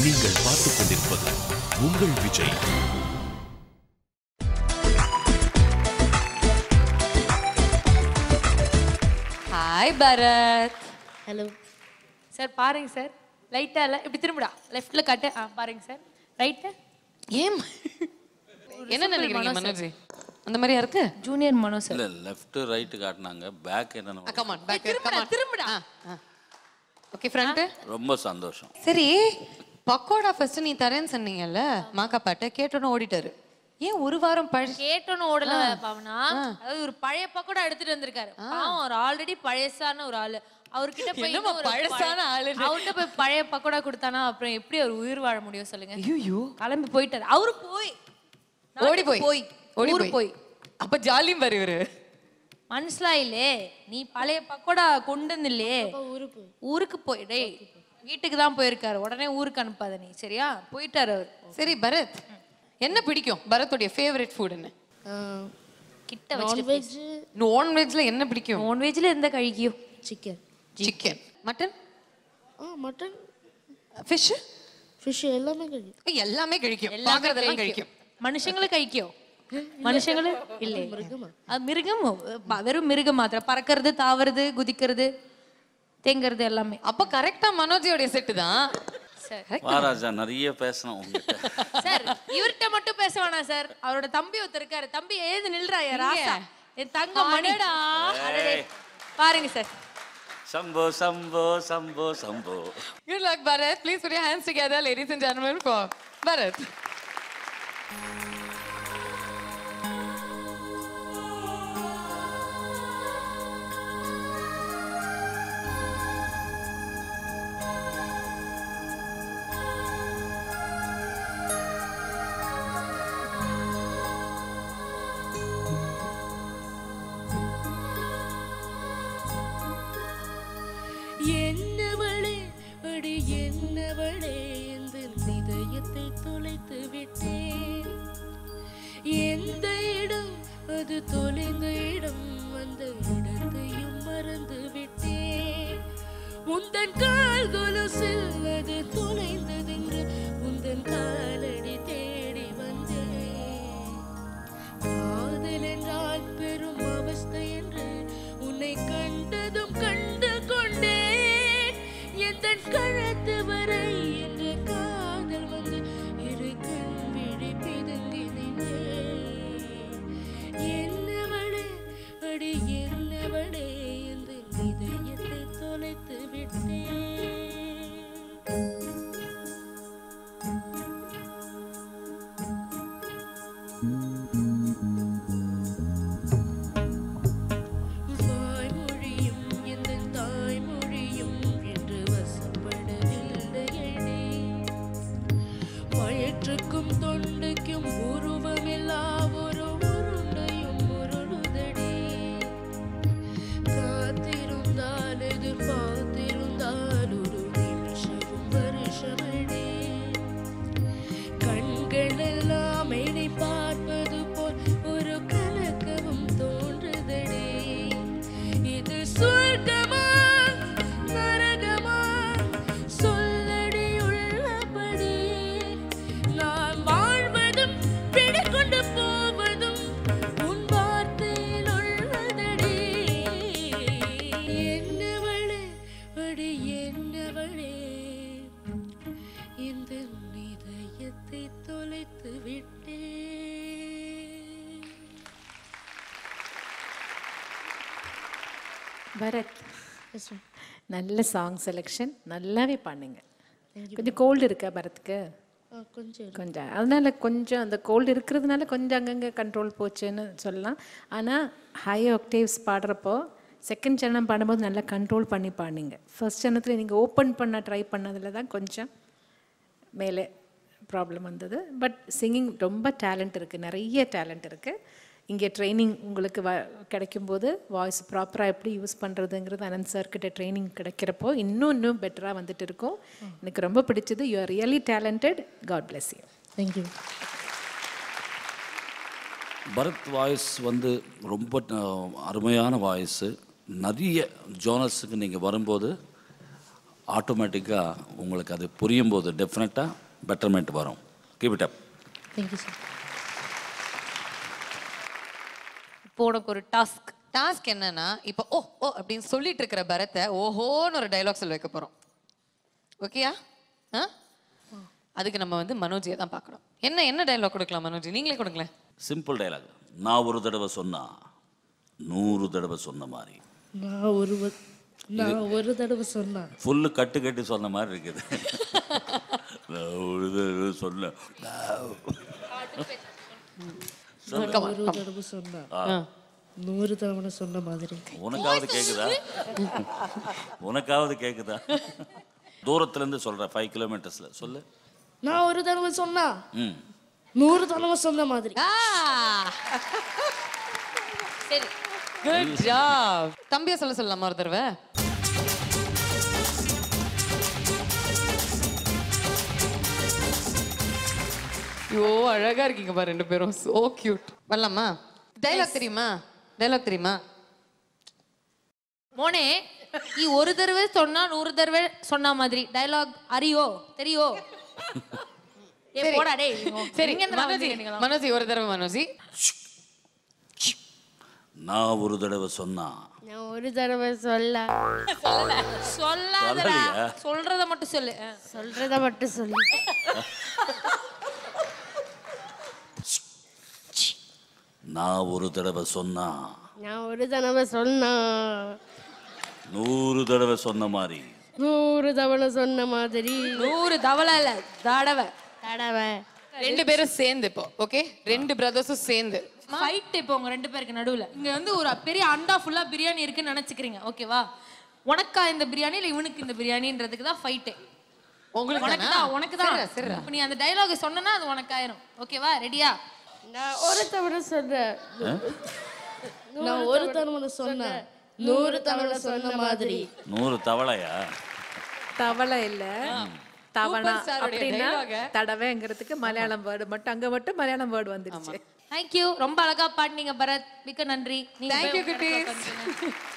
நீங்கள் பார்த்துக் கொண்டிருப்பது உங்கள் Vijay hi Bharath hello sir பாருங்க சார் லைட்டா இல்ல இப்படி திரும்புடா லெஃப்ட்ல கட்டு ஆ பாருங்க சார் ரைட்டு ஏன் என்ன நினைக்கிறீங்க மனோஜ் அந்த மாதிரியா இருக்கு ஜூனியர் மனோ சார் இல்ல லெஃப்ட் ரைட் காட்டினாங்க பேக் என்னன்னு கம் ஆன் பேக் திரும்புடா, கம் ஆன் திரும்புடா. ஓகே ஃப்ரண்ட் ரொம்ப சந்தோஷம் சரி பக்கோடா ஃபர்ஸ்ட் நீ தரேன்னு சொன்னீங்கல்ல மாக்காப்பாட்ட கேட்டோன்னு ஓடிட்டாரு ஏன் ஒரு வாரம் பழ கேட்டோன்னு ஓடல பாவனா அதாவது ஒரு பழைய பக்கோடா எடுத்துட்டு வந்திருக்காரு பாவம் அவர் ஆல்ரெடி பழசான ஒரு ஆளு அவர்கிட்ட போய் என்னம்மா இன்னும் ஒரு பழசான பழைய- ஆளுன்னு? அவர்கிட்ட போய் பழைய பக்கோடா கொடுத்தானா அப்புறம் எப்படி அவர் உயிர் வாழ முடியும் சொல்லுங்க ஐயோ கிளம்பி போயிட்டாரு அவரு போய் ஓடி போய் போய் ஓடி ஊரு போய் போய் அப்ப ஜாலியும் வரு இவரு மனசுலா இல்லே நீ பழைய பக்கோடா கொண்டு வந்துல்லையே ஊருக்கு ஊருக்கு போய் டேய் வீட்டுக்கு தான் போயிருக்காரு உடனே ஊருக்கு அனுப்பாத நீ சரியா போயிட்டாரு அவர் சரி பரத் என்ன பிடிக்கும் பரத்துடைய ஃபேவரட் ஃபுட் என்ன கிட்ட வச்சுட்டு நான்வெஜ் நான்வெஜ்ல என்ன பிடிக்கும் நான்வெஜ்ல எந்த கழிக்கியோ சிக்கன் சிக்கன் மட்டன் ஆ மட்டன் ஃபிஷ் ஃபிஷ் எல்லாமே கிடைக்கும் எல்லாமே கழிக்கும் எல்லாமே பாக்குறதெல்லாம் கழிக்கும் கழிக்கும் மனுஷங்களும் கழிக்கோ மனுஷங்களு இல்லை மிருகமா அது மிருகம் ப- வெறும் மிருகம் மாத்திரம் பறக்கிறது தாவறது குதிக்கிறது தேங்கிறது எல்லாமே அப்ப கரெக்டா மனோஜியோடைய செட்டு தான் சார் வாராஜா நிறைய பேசணும் உங்ககிட்ட சார் இவர்கிட்ட மட்டும் பேச வேணாம் சார் அவரோட தம்பி ஒருத்தர் இருக்காரு தம்பி ஏது நில்றாயா ராசா என் தங்க மணிடா பாருங்க sir Shambho Shambho Shambho Shambho Good luck, Bharat. Please put your hands together, ladies and gentlemen, for Bharat. என்னவளே அடி என்னவளே இந்த இதயத்தை தொலைத்து விட்டேன் எந்த இடம் அது தொலைந்த இடம் அந்த இடத்தையும் மறந்து விட்டேன் உந்தன் கால் கொலுசில் அது தொலைந்ததென்று உந்தன் காலடி தேடி வந்தேன் காதல் என்றால் பெரும் அவஸ்தை என்று உன்னை கண்டதும் கண்டு கொண்டேன் எந்த கழுத்து வரை என்ற காதல் வந்து இரு கண் விழி பிதுங்கி நின்றேன் என்னவளே அடி என்னவளே இந்த இதயத்தை தொலைத்து விட்டேன் வாய்மொழியும் எந்த தாய்மொழியும் என்று வசப்படவில்லையடி வயிற்றுக்கும் தொண்டைக்கும் உருவமில்லா ஒரு உருண்டையும் உருளுதடி காத்திருந்தால் எதிர்பார்த்திருந்தால் ஒரு நிமிஷமும் வருஷமடி கண்கள் எல்லாம் என்னை பார்ப்பது போல் ஒரு கலக்கமும் தோன்றுதடி இது சொர்க்கமா நரகமா சொல்லடி உள்ளபடி நான் வாழ்வதும் பிடிக்கொண்டு போவதும் உன் வார்த்தையில் உள்ளதடி என்னவளே அடி என்னவளே இந்த இதயத்தை தொலைத்து விட்டேன் பரத் நல்ல சாங் செலெக்ஷன் நல்லாவே பண்ணுங்க கொஞ்சம் கோல்டு இருக்கா பரத்துக்கு கொஞ்சம் கொஞ்சம் அதனால கொஞ்சம் அந்த கோல்டு இருக்கிறதுனால கொஞ்சம் அங்கங்கே கண்ட்ரோல் போச்சுன்னு சொல்லலாம் ஆனால் ஹை ஆக்டேவ்ஸ் பாடுறப்போ செகண்ட் சரணம் பாடும்போது நல்லா கண்ட்ரோல் பண்ணி பாடினீங்க ஃபர்ஸ்ட் சரணத்தில் நீங்கள் ஓப்பன் பண்ண ட்ரை பண்ணதில் தான் கொஞ்சம் மேலே ப்ராப்ளம் வந்தது பட் சிங்கிங் ரொம்ப டேலண்ட் இருக்குது நிறைய டேலண்ட் இருக்குது இங்கே ட்ரைனிங் உங்களுக்கு வ கிடைக்கும்போது வாய்ஸ் ப்ராப்பராக எப்படி யூஸ் பண்ணுறதுங்கிறது அனந்த் சார்கிட்ட ட்ரைனிங் கிடைக்கிறப்போ இன்னும் இன்னும் பெட்டராக வந்துட்டு இருக்கும் எனக்கு ரொம்ப பிடிச்சது you are really talented god bless you thank you Bharath voice வந்து ரொம்ப அஹ், அருமையான வாய்ஸு நிறைய ஜோனர்ஸுக்கு நீங்கள் வரும்போது ஆட்டோமேட்டிக்காக உங்களுக்கு அது புரியும் போது டெஃபினட்டாக பெட்டர்மெண்ட் வரும் keep it up thank you sir இப்போ உனக்கு ஒரு டாஸ்க் டாஸ்க் என்னன்னா இப்போ ஓ ஓ அப்படின்னு சொல்லிட்டு இருக்கிற பரத்தை ஓஹோன்னு ஒரு டைலாக் சொல்ல வைக்க போறோம் ஓகேயா ஆ அதுக்கு நம்ம வந்து மனோஜியை தான் பார்க்கணும் என்ன என்ன டைலாக் கொடுக்கலாம் மனோஜி நீங்களே கொடுங்களேன் சிம்பிள் டைலாக் நான் ஒரு தடவை சொன்னா நூறு தடவை சொன்ன மாதிரி நான் ஒரு வ- நான் ஒரு தடவை சொன்னேன் ஃபுல்லு கட்டு கட்டி சொன்ன மாதிரி இருக்குது நான் ஒரு தடவை சொன்னேன் ஒரு தடவை சொன்னேன் நூறு தடவை சொன்ன மாதிரி உனக்காவது கேக்குதா உனக்காவது கேக்குதா தூரத்துல இருந்து சொல்ற ஃபைவ் கிலோமீட்டர்ஸ்ல சொல்லு நான் ஒரு தடவை சொன்னா ம் நூறு தடவை சொன்ன மாதிரி சரி குட் ஜாப் தம்பியை சொல்ல சொல்லலாமா ஒரு தடவை ஐயோ அழகா இருக்கீங்க பா ரெண்டு பேரும் சோ கியூட் வரலாமா டைலாக் தெரியுமா டைலாக் தெரியுமா மோனே நீ ஒரு தடவை சொன்னா நூறு தடவை சொன்ன மாதிரி டயலாக் அறியோ தெரியும் ஏ சரி. போடா டேய் சரி எங்க இருந்து நான் மனோஜி வந்தீங்க நீங்களாம்? மனோஜி ஒரு தடவை மனோஜி நான் ஒரு தடவை சொன்னா நான் ஒரு தடவை சொல்ல சொல்லாதடா சொல்லலையா? சொல்றத மட்டும் சொல்லு ஆ. சொல்றத மட்டும் சொல்லு நான் ஒரு தடவை சொன்னா நான் ஒரு தடவை சொன்னா நூறு தடவை சொன்ன மாதிரி நூறு தவணை சொன்ன மாதிரி நூறு தவளை இல்ல தடவை தடவை ரெண்டு பேரும் சேர்ந்து இப்போ ஓகே ரெண்டு பிரதர்ஸும் சேர்ந்து ஃபைட் இப்போ உங்க ரெண்டு பேருக்கு நடுவுல இங்க வந்து ஒரு பெரிய அண்டா ஃபுல்லா பிரியாணி இருக்குன்னு நினைச்சுக்கிறீங்க ஓகேவா உனக்கா இந்த பிரியாணி இல்ல இவனுக்கு இந்த பிரியாணின்றதுக்கு தான் ஃபைட்டே உங்களுக்கு உனக்கு தான் உனக்கு தான் இப்ப நீ அந்த டயலாக் சொன்னனா அது உனக்கு ஆயிரும் ஓகேவா ரெடியா நான் ஒரு தவணை சொன்னேன் நான் ஒரு தவணை சொன்னேன் நூறு தவணை சொன்ன மாதிரி நூறு தவளையா தவளை இல்ல தவணா Super star உடைய அப்படின்னா dialogue-அ. தடவைங்கிறதுக்கு மலையாளம் வேர்டு மட்டும் அங்க மட்டும் மலையாளம் வேர்டு வந்துருச்சு தேங்க்யூ ரொம்ப அழகா பாடினீங்க பரத் மிக்க நன்றி நீங்க Thank you, போய் உங்க இடத்துல குட்டீஸ். உட்காந்துருங்க.